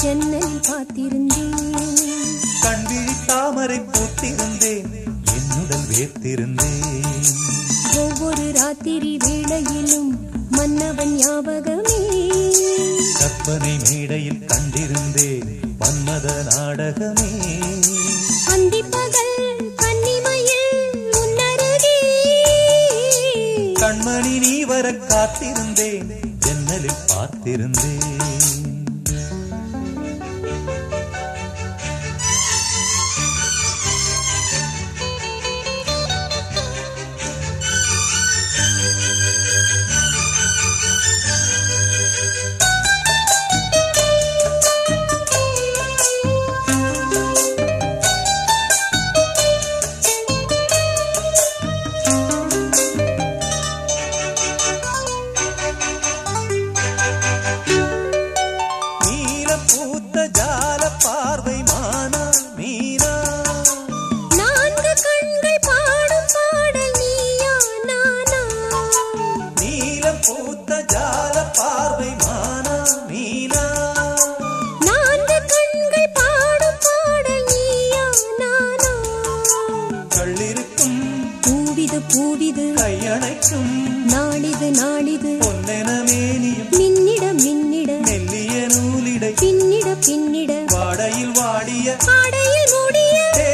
ஜன்னலில் பார்த்திருந்தேன் கண்விழி தாமரை பூத்திருந்தேன் என்னுடன் வேர்த்திருந்தேன் ஒவ்வொரு ராத்திரி வேளையிலும் மன்னவன் ஞாபகமே கற்பனை மேடையில் கண்டிருந்தேன் மன்மத நாடகமே அந்திப்பகல் கன்னிமையில் உன்னருகே கண்மணி நீ வர காத்திருந்தேன் ஜன்னலில் பார்த்திருந்தேன் நீல பூத்த ஜால பார்வை மானா மீனா நான்கு கண்கள் பாடும் பாடல் நீயா நானா நீல பூத்த ஜால பார்வை மானா மீனா நான்கு கண்கள் பாடும் பாடல் நீயா நானா கள்ளிருக்கும் பூவிது பூவிது கையணைக்கும் நாளிது நாளிது பொன்னென மேனியும் மின்னிட மின்னிட மெல்லிய நூலிடை பின்னிட பின்னிட வாடையில் வாடிய ஆடையில் மூடிய ஏ,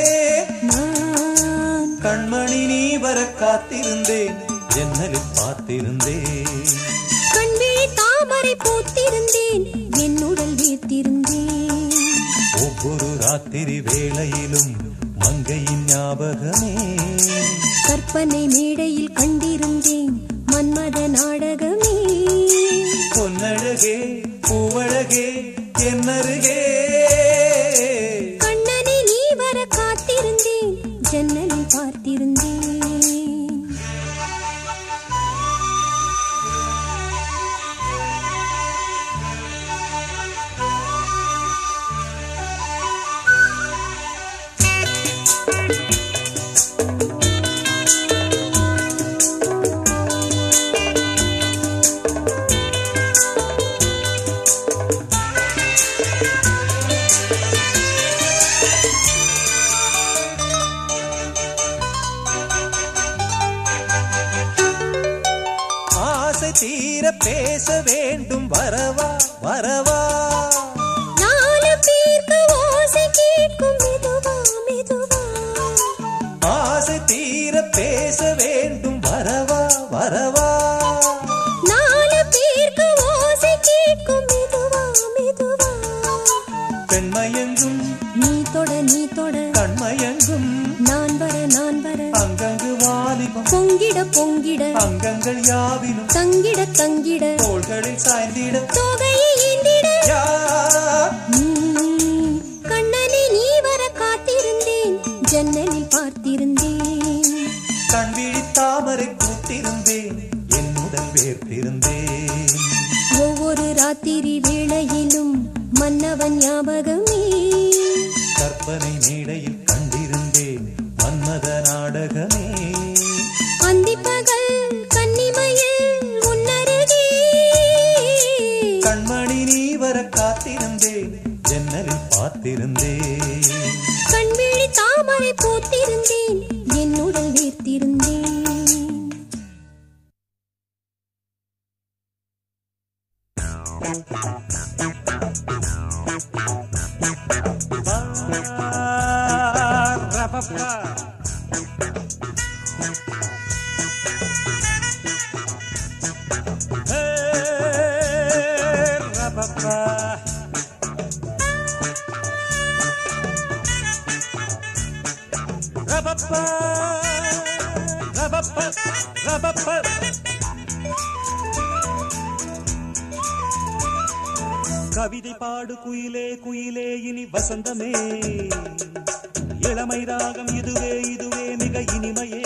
நான் கண்மணி நீ வர காத்திருந்தேன் ஜன்னலில் பார்த்திருந்தேன் கண்விழி தாமரை பூத்திருந்தேன் என் உடல் வீர்த்திருந்தேன் ஒவ்வொரு ராத்திரி வேளையிலும் மங்கையின் ஞாபகமே கற்பனை மேடையில் கண்டிருந்தேன் மன்மத நாடகமே பொன்னழகே பூவழகே என்னருகே கண்ணனை நீ வர காத்திருந்தேன் ஜன்னலில் பார்த்திருந்தேன் ஆசை தீர பேச வேண்டும் வரவா வரவா நாலு பேருக்கு ஓசை கேட்கும் மெதுவா மெதுவா ஆசை தீர பேச வேண்டும் வரவா வரவா நாலு பேருக்கு ஓசை கேட்கும் மெதுவா மெதுவா பெண்மயங்கும் நீ தொட நீ தொட கண்மயங்கும் நான் வர நான் வர அங்கங்கு வாலிபம் பொங்கிட பொங்கிட அங்கங்கள் யாவிலும் தங்கிட தங்கிட தோள்களில் சாய்ந்திட தொகையை ஏந்திட யா ம், கண்ணனை நீ வர காத்திருந்தேன் ஜன்னலில் பார்த்திருந்தேன் கண்விழி தாமரை கூட்டிருந்தேன் என்னுடன் வேர்த்திருந்தேன் ஒவ்வொரு ராத்திரி வேளையிலும் மன்னவன் ஞாபகமே கற்பனை மேடையில் கண்டிருந்தேன் மன்மத நாடகமே அந்திப்பகல் கன்னிமையில் உன்னருகே கண்மணி நீ வர காத்திருந்தேன் ஜன்னலில் பார்த்திருந்தேன் கண்விழி தாமரை பூத்திருந்தேன் என் உடல் வீர்த்திருந்தேன் கவிதை பாடு குயிலே குயிலே இனி வசந்தமே இளமை ராகம் இதுவே இதுவே மிக இனிமையே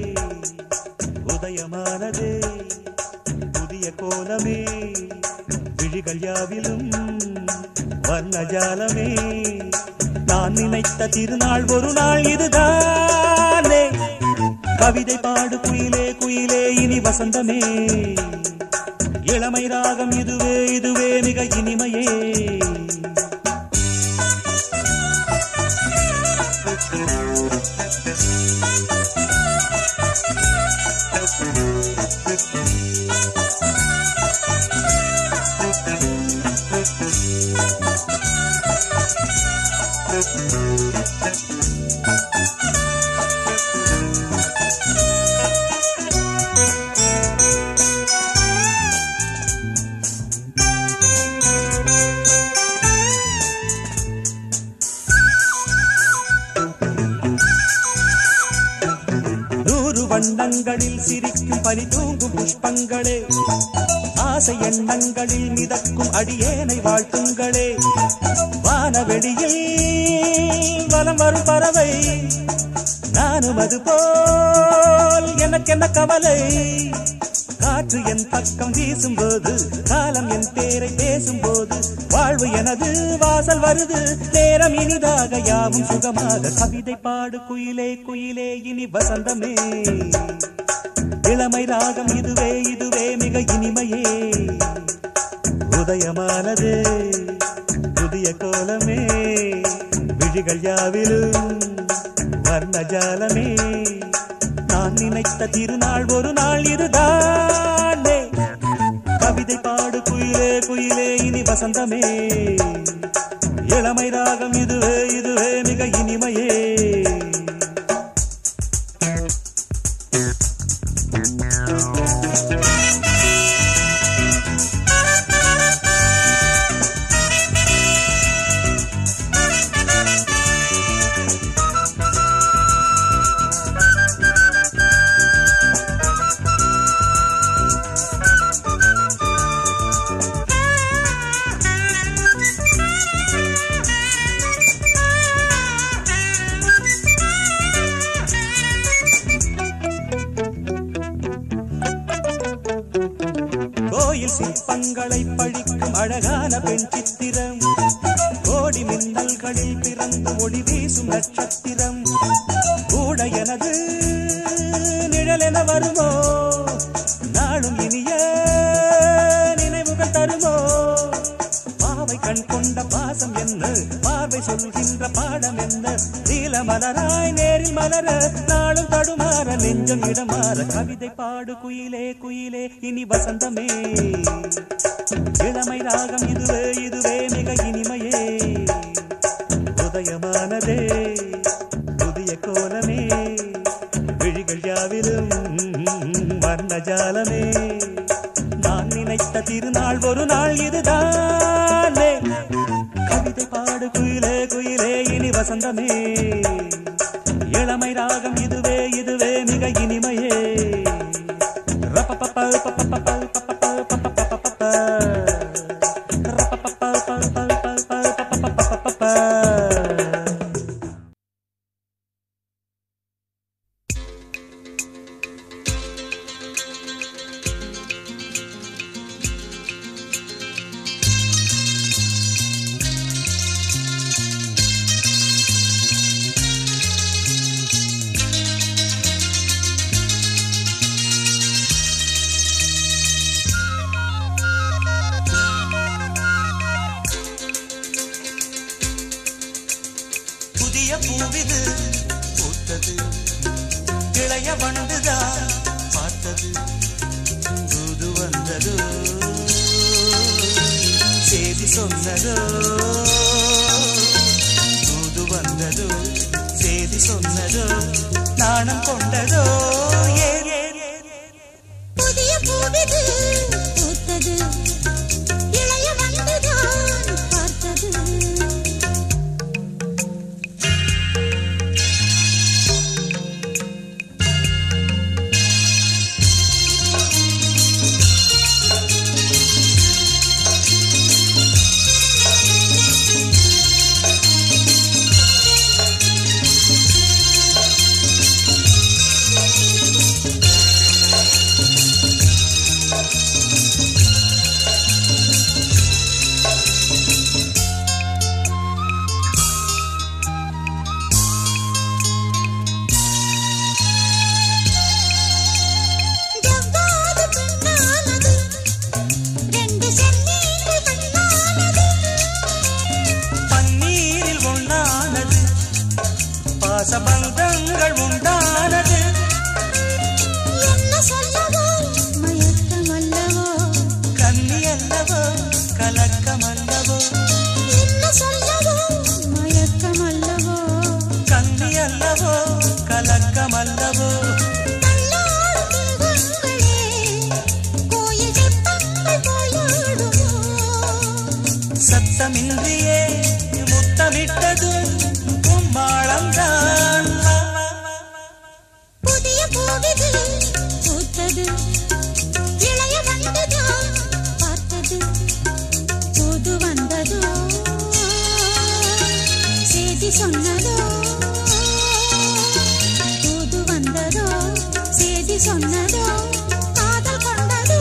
உதயமானதே புதிய கோலமே விழிகள் யாவிலும் வர்ணஜாலமே நான் நினைத்த திருநாள் ஒரு நாள் இதுதானே கவிதை பாடு குயிலே குயிலே இனி வசந்தமே இளமை ராகம் இதுவே இதுவே மிக இனிமையே நூறு வண்ணங்களில் சிரிக்கும் பனி தூங்கும் புஷ்பங்களே ஆசை எண்ணங்களில் மிதக்கும் அடியேனை வாழ்த்துங்களே வானவெளியில் வலம் வரும் பறவை நானும் அது போல் எனக்கென்ன கவலை காற்று என் பக்கம் வீசும்போது காலம் என் பேரை பேசும்போது வாழ்வு எனது வாசல் வருது நேரம் இனிதாக யாவும் சுகமாக கவிதை பாடு குயிலே குயிலே இனி வசந்தமே இளமை ராகம் இதுவே இதுவே மிக இனிமையே உதயமானது புதிய கோலமே விழிகள் யாவிலும் வர்ணஜாலமே நான் நினைத்த திருநாள் ஒரு நாள் இதுதானே கவிதை பாடு குயிலே குயிலே இனி வசந்தமே இளமை ராகம் இதுவே இதுவே மிக இனிமையே கோயில் சிற்பங்களை பழிக்கும் அழகான பெண் சித்திரம் கோடி மின்னல்களில் பிறந்து ஒளி வீசும் நட்சத்திரம் கூட எனது நிழலென வருமோ நாளும் இனிய நினைவுகள் தருமோ பாவை கண் கொண்ட பாசம் என்ன பார்வை சொல்கின்ற பாடம் என்ன நீல மலராய் நேரில் மலர நாளும் தடுமாற நெஞ்சம் இடமாற கவிதை பாடு குயிலே குயிலே இனி வசந்தமே இளமை ராகம் இதுவே இதுவே மிக இனிமையே உதயமானதே புதிய கோலமே விழிகள் யாவிலும் வர்ணஜாலமே நான் நினைத்த திருநாள் ஒரு நாள் இதுதானே கவிதை பாடு குயிலே குயிலே இனி வசந்தமே இளமை ராகம் இதுவே இதுவே மிக இனிமையே ரப்பப்பப்ப, பப்பப்பப்ப, பப்பப்பப்ப, பப்பப்பப்ப. ரப்பப்பப்ப, பப்பப்பப்ப, பப்பப்பப்ப. புதிய பூவிது பூத்தது இளைய வண்டுதான் பார்த்தது தூது வந்ததோ செய்தி சொன்னதோ தூது வந்ததோ செய்தி சொன்னதோ நாணம் கொண்டதோ ஏ ஏ, ஏ, ஏ. புதிய பூவிது பூத்தது இளைய வந்துதான் பார்த்தது ஆ பாசபந்தங்கள் உண்டானது என்ன சொல்லவோ மயக்கம் அல்லவோ கன்னி அல்லவோ கலக்கம் அல்லவோ என்ன சொல்லவோ மயக்கம் அல்லவோ கன்னி அல்லவோ கலக்கம் அல்லவோ தள்ளாடும் தெய்வங்களே கோயில் தெப்பங்கள் போலாடுமோ சத்தமின்றியே முத்தமிட்டதும் கும்மாளம்தான் புதிய பூவிது பூத்தது இளைய வந்ததோ பார்த்தது புது வந்ததோ செய்தி சொன்னதோ புது வந்ததோ செய்தி சொன்னதோ காதல் கொண்டதோ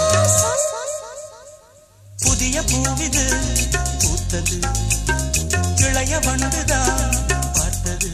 புதிய பூவிது பூத்தது இளைய வண்டுதான் பார்த்தது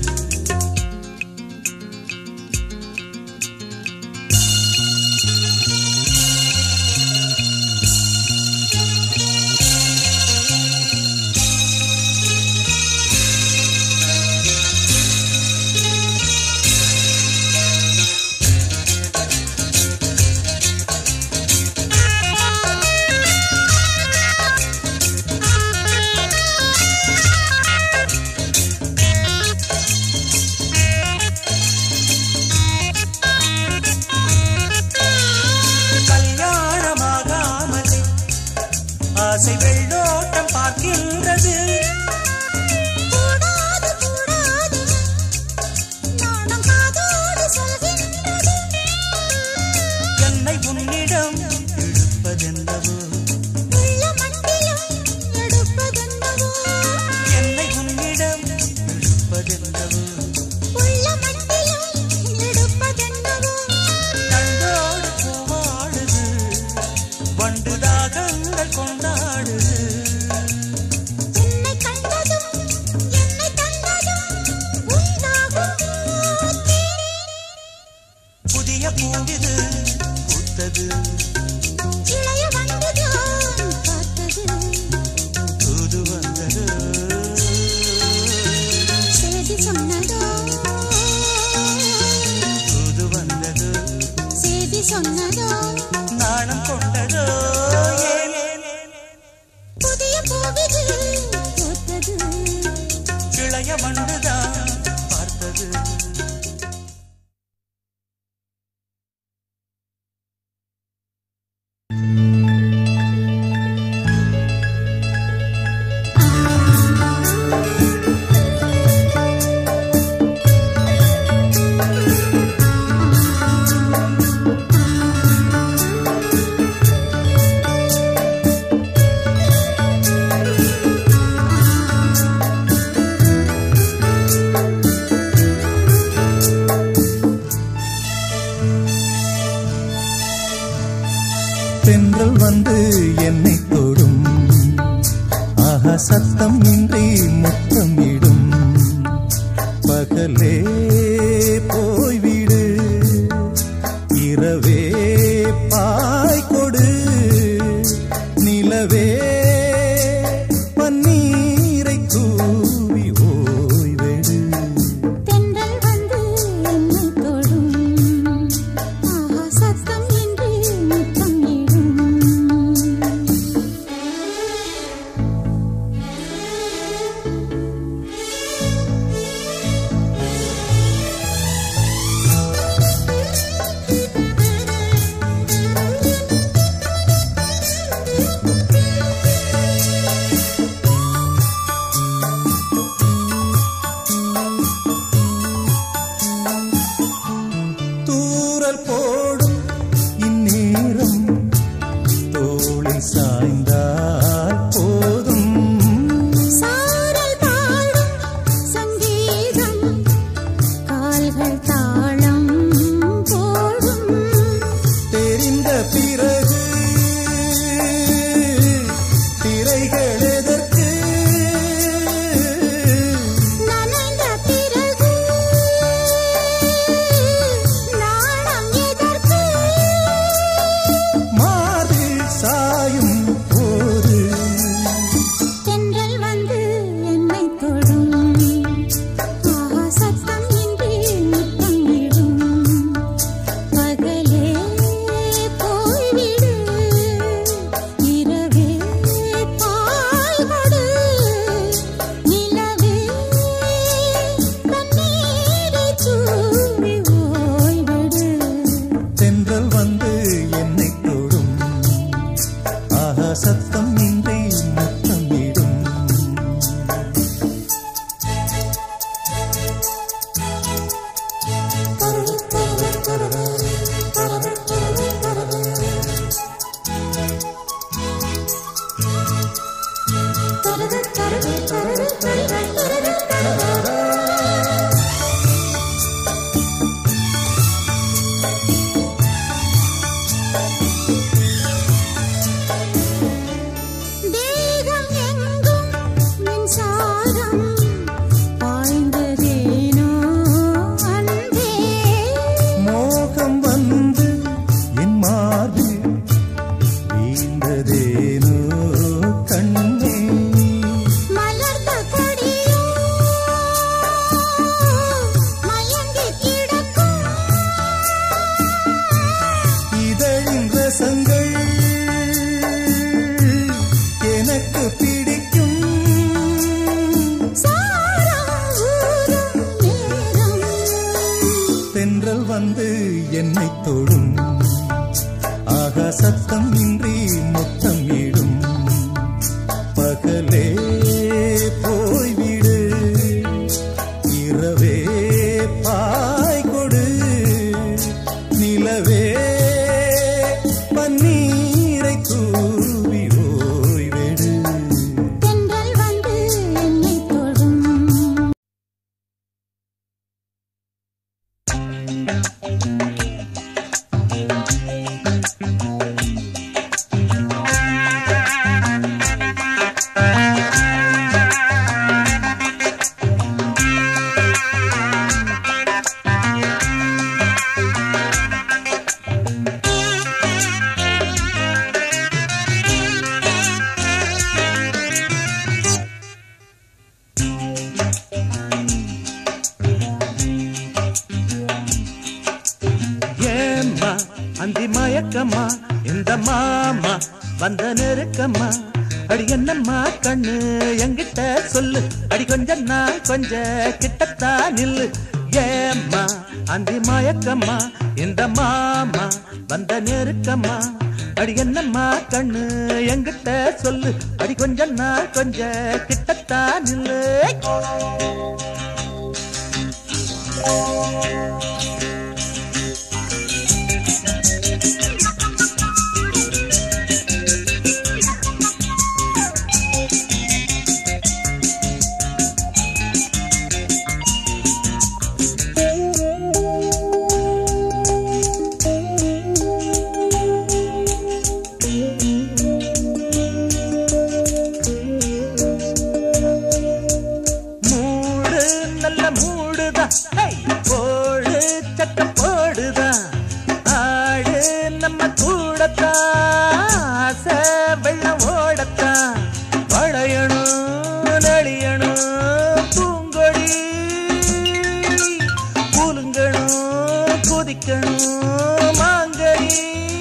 கல்யாணமாகாமலே ஆசை வெள்ளோட்டம் பார்க்கின்றது கூடாது கூடாது நாணம் காதோடு சொல்கின்றது என்னை உன்னிடம் இழுப்பதென்னவோ உள்ள மண்டிலும் எடுப்பதென்னவோ என்னை உன்னிடம் இழுப்பதென்னவோ உள்ள மண்டிலும் எடுப்பதென்னவோ கண்டோடு பூவாடுது வண்டு தாகங்கள் கொண்டாடுது உன்னை கண்டதும் என்னை தந்ததும் உண்டாகும் புதிய பூவிது பூத்தது இளைய வந்துதான் பார்த்தது தூது வந்தது செய்தி சொன்னதோ தூது வந்தது செய்தி சொன்னதோ நாணம் கொண்டதோ ஏன் புதிய பூவிது பூத்தது இளைய வண்டுதான் பார்த்தது தென்றல் வந்து என்னை தொடும் ஆஹா சத்தம் இன்றி முத்தம் இடும் பகலே போய்விடு இரவே பாய் கொடு நிலவே பன்னீரை தூவி ஓய்வெடு தென்றல் வந்து என்னை தொடும் ஆஹா சத்தம் இன்றி முத்தம் இடும் ஆ என்னை தொடும் ஆகா சத்தம் இன்றி மொத்தம் இடும் பகலே போய்விடு இரவே பாய் கொடு நிலவே பன்னீரை தூவி ஓய்வெடு தென்றல் வந்து என்னை தொடும் ஏம்மா அந்தி மயக்கம்மா இந்த மாமா வந்த நெருக்கம்மா அடி என்னம்மா கண்ணு என்கிட்ட சொல்லு அடி கொஞ்சம் நான் கொஞ்ச கிட்டத்தா நில்லு ஏம்மா அந்தி மயக்கம்மா இந்த மாமா வந்த நெருக்கம்மா அடி என்னம்மா கண்ணு என்கிட்ட சொல்லு அடி கொஞ்சம் நான் கொஞ்ச கிட்டத்தா நில்லு மூடு நல்ல மூடுதான் ஹை! போடு சட்ட போடுதான் ஆடு நம்ம கூடத்தான் ஆசை வெள்ளம் ஓடத்தான் வளையணும் நளியணும் பூங்கொடி கூலுங்கணும் குதிக்கணும் மாங்கடி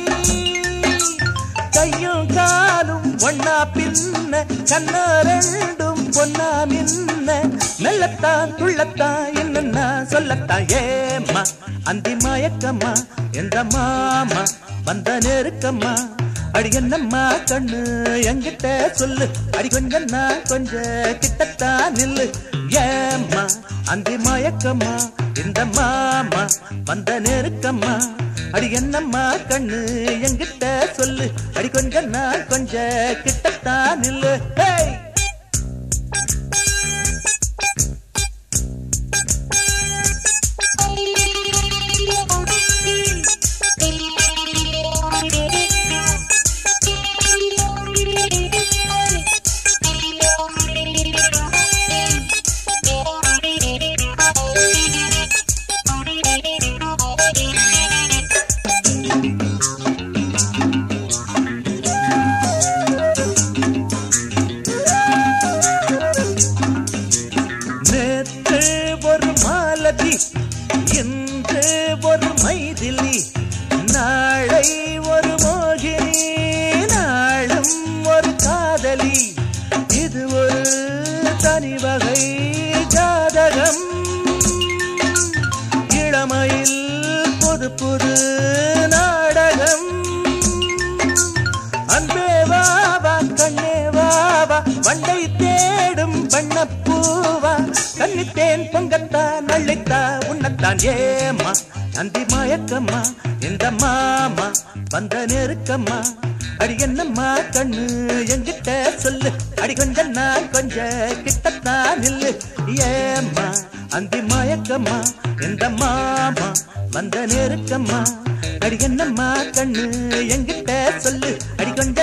கையும் காலும் ஒன்னா பின்ன கண்ணா ரெண்டும் பொன்னா மின்ன மெல்லத்தான் துள்ளத்தான் என்னன்னா சொல்லத்தான் ஏம்மா அந்தி மயக்கம்மா எந்த மாமா வந்த நெருக்கம்மா அடி என்னம்மா கண்ணு என்கிட்ட சொல்லு அடி கொஞ்சம் நான் கொஞ்ச கிட்டத்தான் நில்லு ஏம்மா அந்தி மயக்கம்மா இந்த மாமா வந்த நெருக்கம்மா அடி என்னம்மா கண்ணு என்கிட்ட சொல்லு அடி கொஞ்சம் நான் கொஞ்ச கிட்டத்தான் நில்லு ஹேய் நேற்று ஒரு மாலதி இன்று ஒரு மைதிலி நாளை ஒரு மோகினி நாளும் ஒரு காதலி இது ஒரு தனி வகை ஜாதகம் இளமையில் புது புது நாடகம் அன்பே வாவா கண்ணே வாவா வண்டை தேடும் வண்ணப்பூவா கண்ணித்தேன் பொங்கத்தான் அள்ளித்தா உன்னத்தான் ஏமா நந்தி மயக்கம்மா இந்த மாமா வந்த நெருக்கம்மா அடி என்னம்மா கண்ணு என்கிட்ட சொல்லு அடி கொஞ்சம் நான் கொஞ்ச கிட்டத்தான் நில்லு ஏம்மா அந்தி மயக்கம்மா இந்த மாமா வந்த நெருக்கம்மா அடி என்னம்மா கண்ணு என்கிட்ட சொல்லு அடி கொஞ்சம்